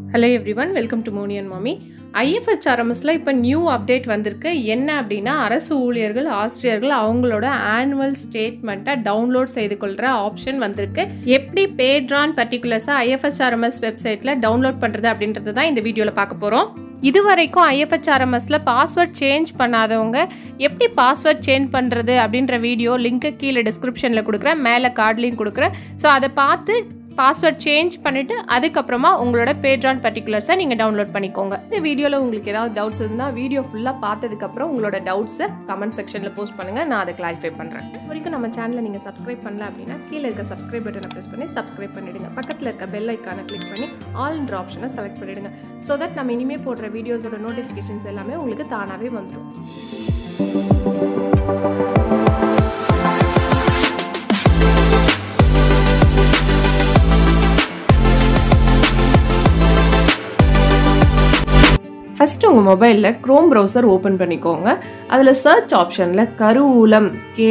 hello everyone welcome to மோனியன் மாமி ஐஎஃப்ஹெச்ஆர்எம்எஸ்ல இப்போ நியூ அப்டேட் வந்திருக்கு என்ன அப்படின்னா அரசு ஊழியர்கள் ஆசிரியர்கள் அவங்களோட ஆனுவல் ஸ்டேட்மெண்ட்டை டவுன்லோட் செய்து கொள்கிற ஆப்ஷன் வந்திருக்கு எப்படி பேட்ரான் பர்டிகுலர்ஸாக ஐஎஃப்ஹெச்ஆர்எம்எஸ் வெப்சைட்டில் டவுன்லோட் பண்ணுறது அப்படின்றது தான் இந்த வீடியோவில் பார்க்க போகிறோம் இது வரைக்கும் ஐஎஃப்ஹெச்ஆர்எம்எஸ்ல பாஸ்வேர்ட் சேஞ்ச் பண்ணாதவங்க எப்படி பாஸ்வேர்ட் சேஞ்ச் பண்ணுறது அப்படின்ற வீடியோ லிங்க்கு கீழே டிஸ்கிரிப்ஷனில் கொடுக்குறேன் மேலே கார்ட்லேயும் கொடுக்குறேன் ஸோ அதை பார்த்து பாஸ்வேர்ட் சேஞ்ச் பண்ணிவிட்டு அதுக்கப்புறமா உங்களோட பேட்ரான் பர்டிகுலர்ஸை நீங்கள் டவுன்லோட் பண்ணிக்கோங்க இந்த வீடியோவில் உங்களுக்கு ஏதாவது டவுட்ஸ் இருந்தால் வீடியோ ஃபுல்லாக பார்த்ததுக்கப்புறம் உங்களோட டவுட்ஸை கமெண்ட் செக்ஷனில் போஸ்ட் பண்ணுங்கள் நான் அதை கிளாரிஃபை பண்ணுறேன் இது வரைக்கும் நம்ம சேனலை நீங்கள் சப்ஸ்கிரைப் பண்ணல அப்படின்னா கீழே இருக்க சப்ஸ்கிரைப் பட்டனை ப்ரெஸ் பண்ணி சப்ஸ்கிரைப் பண்ணிவிடுங்க பக்கத்தில் இருக்க பெல் ஐக்கானை கிளிக் பண்ணி ஆல்ன்ற ஆப்ஷனை செலக்ட் பண்ணிவிடுங்க ஸோ தட் நம்ம இனிமேல் போடுற வீடியோஸோட நோட்டிஃபிகேஷன்ஸ் எல்லாமே உங்களுக்கு தானாகவே வந்துடும் ஃபஸ்ட்டு உங்கள் மொபைலில் க்ரோம் ப்ரௌசர் ஓப்பன் பண்ணிக்கோங்க அதில் சர்ச் ஆப்ஷனில் கருவூலம்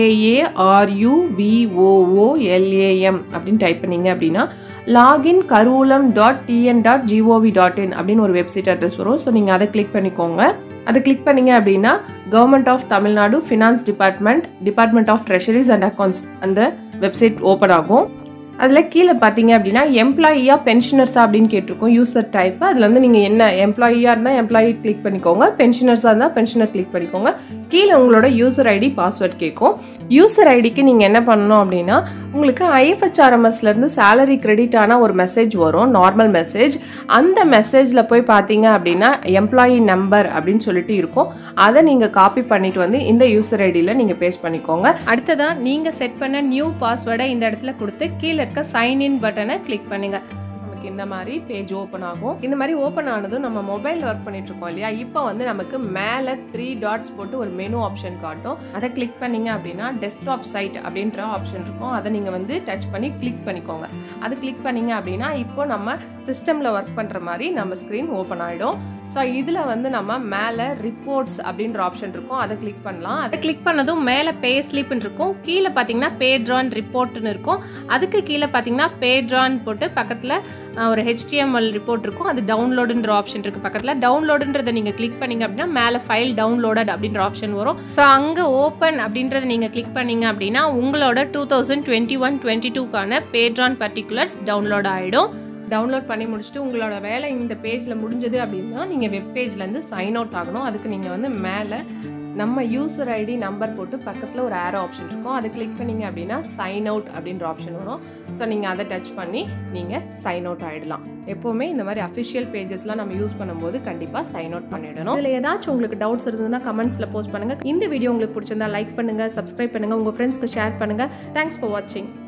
கேஏஆர்யூவிஓஓஎல்ஏஎம் அப்படின்னு டைப் பண்ணீங்க அப்படின்னா லாகின் கருவூலம் dot TN dot GOV dot in அப்படின்னு ஒரு வெப்சைட் அட்ரஸ் வரும் ஸோ நீங்கள் அதை கிளிக் பண்ணிக்கோங்க அதை கிளிக் பண்ணீங்க அப்படின்னா government of Tamil Nadu finance department department of treasuries and accounts அந்த வெப்சைட் ஓப்பன் ஆகும் அதில் கீழே பார்த்தீங்க அப்படின்னா எம்ப்ளாயியாக பென்ஷனர்ஸா அப்படின்னு கேட்டிருக்கோம் யூசர் டைப் அதில் வந்து நீங்கள் என்ன எம்ப்ளாயியாக இருந்தால் எம்ப்ளாயி கிளிக் பண்ணிக்கோங்க பென்ஷனர்ஸாக இருந்தால் பென்ஷனர் கிளிக் பண்ணிக்கோங்க கீழே உங்களோட யூசர் ஐடி பாஸ்வேர்ட் கேட்கும் யூசர் ஐடிக்கு நீங்கள் என்ன பண்ணணும் அப்படின்னா உங்களுக்கு ஐஎஃப்ஹெச்ஆர்எம்எஸ்லேருந்து சேலரி கிரெடிட் ஆன ஒரு மெசேஜ் வரும் நார்மல் மெசேஜ் அந்த மெசேஜில் போய் பார்த்தீங்க அப்படின்னா எம்ப்ளாயி நம்பர் அப்படின்னு சொல்லிட்டு இருக்கும் அதை நீங்கள் காப்பி பண்ணிட்டு வந்து இந்த யூசர் ஐடியில் நீங்கள் பேஸ்ட் பண்ணிக்கோங்க அடுத்ததான் நீங்கள் செட் பண்ண நியூ பாஸ்வேர்டை இந்த இடத்துல கொடுத்து கீழே இருக்க சைன் இன் பட்டனை கிளிக் பண்ணுங்க நமக்கு இந்த மாதிரி பேஜ் ஓப்பன் ஆகும் இந்த மாதிரி ஓப்பன் ஆனதும் நம்ம மொபைல் ஒர்க் பண்ணிட்டு இருக்கோம் இல்லையா இப்போ வந்து நமக்கு மேலே த்ரீ டாட்ஸ் போட்டு ஒரு மெனு ஆப்ஷன் காட்டும் அதை கிளிக் பண்ணீங்க அப்படின்னா டெஸ்க்டாப் சைட் அப்படின்ற ஆப்ஷன் இருக்கும் அதை நீங்கள் வந்து டச் பண்ணி கிளிக் பண்ணிக்கோங்க அது கிளிக் பண்ணீங்க அப்படின்னா இப்போ நம்ம சிஸ்டமில் ஒர்க் பண்ணுற மாதிரி நம்ம ஸ்க்ரீன் ஓப்பன் ஆகிடும் ஸோ இதில் வந்து நம்ம மேலே ரிப்போர்ட்ஸ் அப்படின்ற ஆப்ஷன் இருக்கும் அதை கிளிக் பண்ணலாம் அதை கிளிக் பண்ணதும் மேலே பே ஸ்லிப்னு இருக்கும் கீழே பார்த்தீங்கன்னா பேட்ரான் ரிப்போர்ட்னு இருக்கும் அதுக்கு கீழே பார்த்தீங்கன்னா பேட்ரான் போட்டு பக்கத்தில் ஒரு ஹெச்டிஎம்எல் ரிப்போர்ட் இருக்கும் அது டவுன்லோடுன்ற ஆப்ஷன் இருக்குது பக்கத்தில் டவுன்லோடுன்றதை நீங்கள் கிளிக் பண்ணீங்க அப்படின்னா மேலே ஃபைல் டவுன்லோடட் அப்படின்ற ஆப்ஷன் வரும் ஸோ அங்கே ஓப்பன் அப்படின்றத நீங்கள் கிளிக் பண்ணீங்க அப்படின்னா உங்களோட two thousand twenty one twenty டூக்கான பேட்ரான் பர்டிகுலர்ஸ் டவுன்லோட் ஆகிடும் டவுன்லோட் பண்ணி முடிச்சுட்டு உங்களோட வேலை இந்த பேஜில் முடிஞ்சது அப்படின்னா நீங்கள் வெப் பேஜ்லேருந்து சைன் அவுட் ஆகணும் அதுக்கு நீங்கள் வந்து மேலே நம்ம யூசர் ஐடி நம்பர் போட்டு பக்கத்தில் ஒரு ஏரோ ஆப்ஷன் இருக்கும் அதை கிளிக் பண்ணீங்க அப்படின்னா சைன் அவுட் அப்படின்ற ஆப்ஷன் வரும் ஸோ நீங்கள் அதை டச் பண்ணி நீங்கள் சைன் அவுட் ஆகிடலாம் எப்போவுமே இந்த மாதிரி அஃபிஷியல் பேஜஸ்லாம் நம்ம யூஸ் பண்ணும்போது கண்டிப்பாக சைன் அவுட் பண்ணிடணும் இதில் ஏதாச்சும் உங்களுக்கு டவுட்ஸ் இருந்ததுன்னா கமெண்ட்ஸில் போஸ்ட் பண்ணுங்கள் இந்த வீடியோ உங்களுக்கு பிடிச்சிருந்தா லைக் பண்ணுங்கள் சப்ஸ்கிரைப் பண்ணுங்கள் உங்கள் ஃப்ரெண்ட்ஸ்க்கு ஷேர் பண்ணுங்கள் தேங்க்ஸ் ஃபார் வாட்சிங்